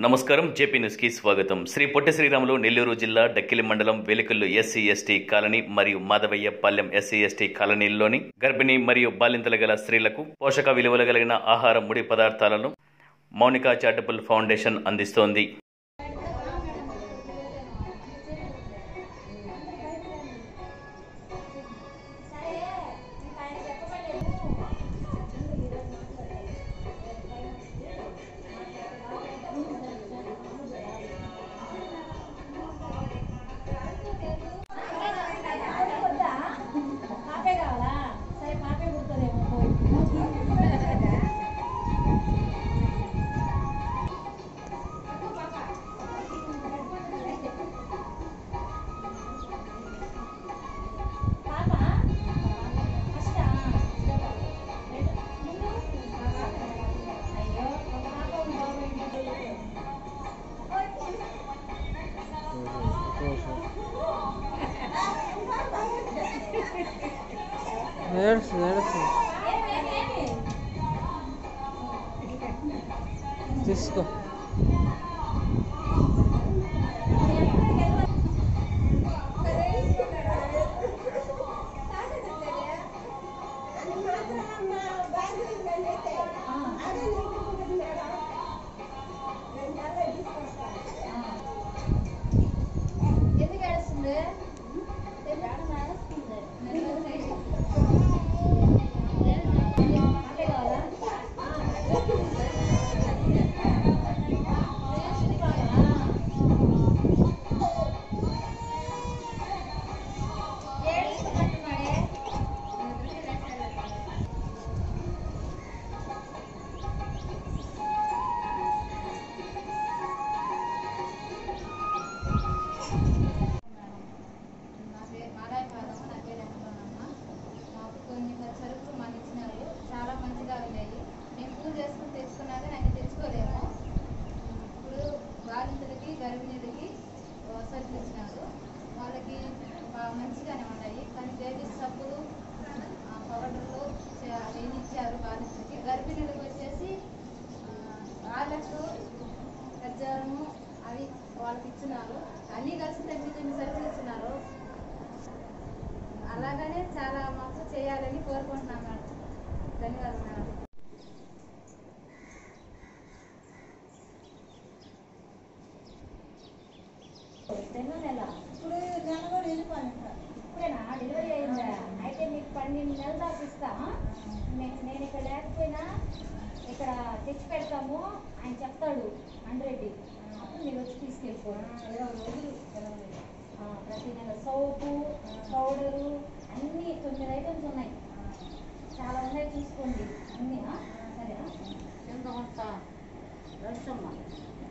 నమస్కారం JP news కి స్వాగతం శ్రీ పొట్టి శ్రీరాములు నెల్లూరు జిల్లా డక్కిలి మండలం వెలికల్లు ఎస్సీ ఎస్టీ కాలనీ మరియు మాధవయ్య పాలెం ఎస్సీ ఎస్టీ కాలనీల్లోని గర్భిణీ మరియు బాలింతలు గల స్త్రీలకు పోషక విలువలు కలిగిన ఆహార ముడి పదార్థాలను మౌనిక చారిటబుల్ ఫౌండేషన్ అందిస్తోంది పాపే కావాలా సరే పాపే కుడుతుందేమో పోయి పాప ఫస్టా అయ్యో ఒక పాప ఒక బాబు ఏంటి? ఏడుసు ఏడుసు తీసుకో ఎందుకు ఏడుస్తుంది పాపే కావాలా ఏడుస్తున్నట్టున్నాడే నా పేరు మాదాయపాలెం నా పేరు వెంకటరమణ మాకు కొన్ని సరుకులు మాకు ఇచ్చినారు చాలా మంచిగా ఉన్నాయి మేము పూజ చేసుకుని తెచ్చుకున్నాక నాకు తెచ్చుకోలేము ఇప్పుడు బాధితులకి గర్భిణీలకి ఆ, సరుకులు ఇచ్చినారు వాళ్ళకి బా- మంచిగానే ఉన్నాయి కానీ బేబీ సబ్బులు ఆ, పౌడర్లు చే- అవన్నీ ఇచ్చారు బాధితులకి గర్భిణీలకు వచ్చేసి ఆ, ఆర్లెక్స్ ఖర్జూరము అవి వాళ్ళకి ఇచ్చినారు అన్నీ కలిసి తొమ్మిది తొమ్మిది సరుకులు ఇచ్చినారు అలాగనే చాలా మాకు చేయాలని కోరుకుంటున్నాం మేడం ధన్యవాదాలు మేడం రెండో నెల ఇప్పుడు జనవరి వెళ్ళిపోయిన ఇప్పుడేనా డెలివరీ అయిందా అయితే మీకు పన్నెండు నెలలు దాకా ఇస్తా నే- నేను ఇక్కడ లేకపోయినా ఇక్కడ తెచ్చి పెడతాము ఆయన చెప్తాడు అండ్రెడ్డి అప్పుడు మీరు వచ్చి తీసుకెళ్ళిపోండి ఆ, ప్రతి నెల సోపు పౌడరు అన్నీ తొమ్మిది ఐటమ్స్ ఉన్నాయి చాలా ఉన్నాయి చూసుకోండి అన్నీ ఆ? సరేనా ఎంత కొంత నడుస్తమ్మా